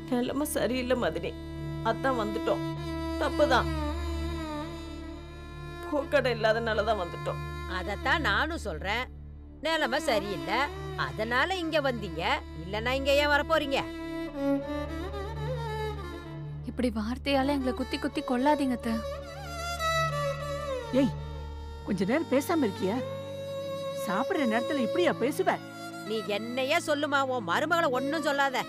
நிலைமை சரியில்லை மதினி அதான் வந்துட்டோம் தப்புதான் பூக்கடை இல்லாதனால தான் வந்துட்டோம் அதத்தான் நானும் சொல்றேன் நிலைமை சரியில்லை அதனால இங்க வந்தீங்க இல்லனா இங்க ஏன் வர போறீங்க இப்படி வார்த்தையால எங்களை குத்தி குத்தி கொள்ளாதீங்க அத்தை. ஏய் கொஞ்ச நேரம் பேசாம இருக்கியா சாப்பிடுற நேரத்துல இப்படியா பேசுவ நீ என்னையே சொல்லுமா உன் மருமகளை ஒன்னும் சொல்லாத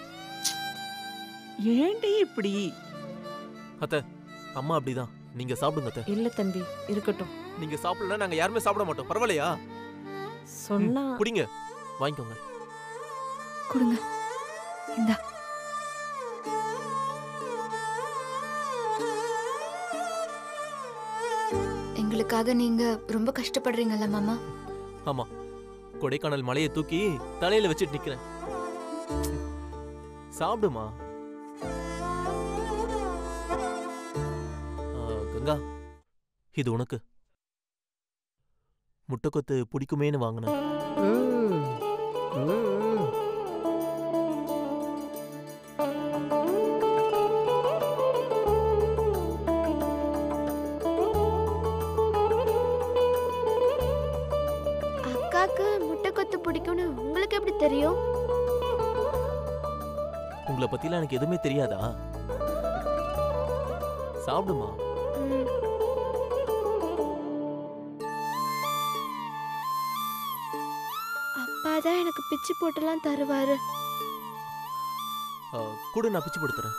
ஏண்டி இப்படி அத்தை அம்மா அப்படிதான் நீங்க சாப்பிடுங்க அத்தை இல்ல தம்பி இருக்கட்டும் நீங்க சாப்பிடலன்னா நாங்க யாருமே சாப்பிட மாட்டோம் பரவாயில்லையா சொன்னா குடிங்க வாங்கிக்கோங்க கொடுங்க இந்தா எங்களுக்காக நீங்க ரொம்ப கஷ்டப்படுறீங்கல்ல மாமா ஆமா கொடைக்கானல் மலையை தூக்கி தலையில வச்சுட்டு நிக்கிறேன் சாப்பிடுமா ஆ, கங்கா இது உனக்கு முட்டைக்கொத்து பிடிக்குமேன்னு வாங்கினேன் ம், ம். அக்காக்கு முட்டை கொத்து பிடிக்கும்னு உங்களுக்கு எப்படி தெரியும் உங்களை பத்திலாம் எனக்கு எதுவுமே தெரியாதா சாப்பிடுமா ம். அப்பா தான் எனக்கு பிச்சு போட்டுலாம் தருவாரு ஆ, கொடு நான் பிச்சு படுத்துறேன்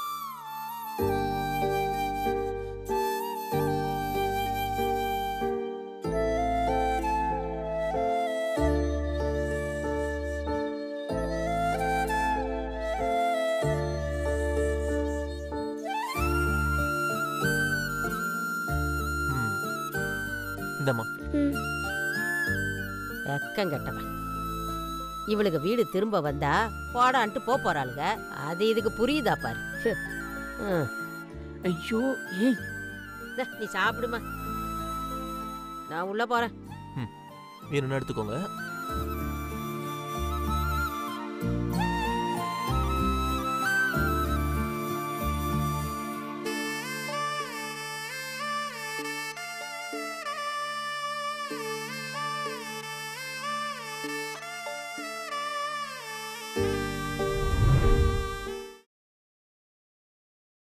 ம். இந்தாம்மா ம். வெக்கம் கெட்டவன் இவளுக்கு வீடு திரும்ப வந்தா போடான்ட்டு போப் போறாளுங்க அது இதுக்கு புரியுதா பாரு ஹு. ம். ஐயோ ஏய் இந்தா, நீ சாப்பிடுமா நான் உள்ள போறேன் வேணும்னா எடுத்துக்கோங்க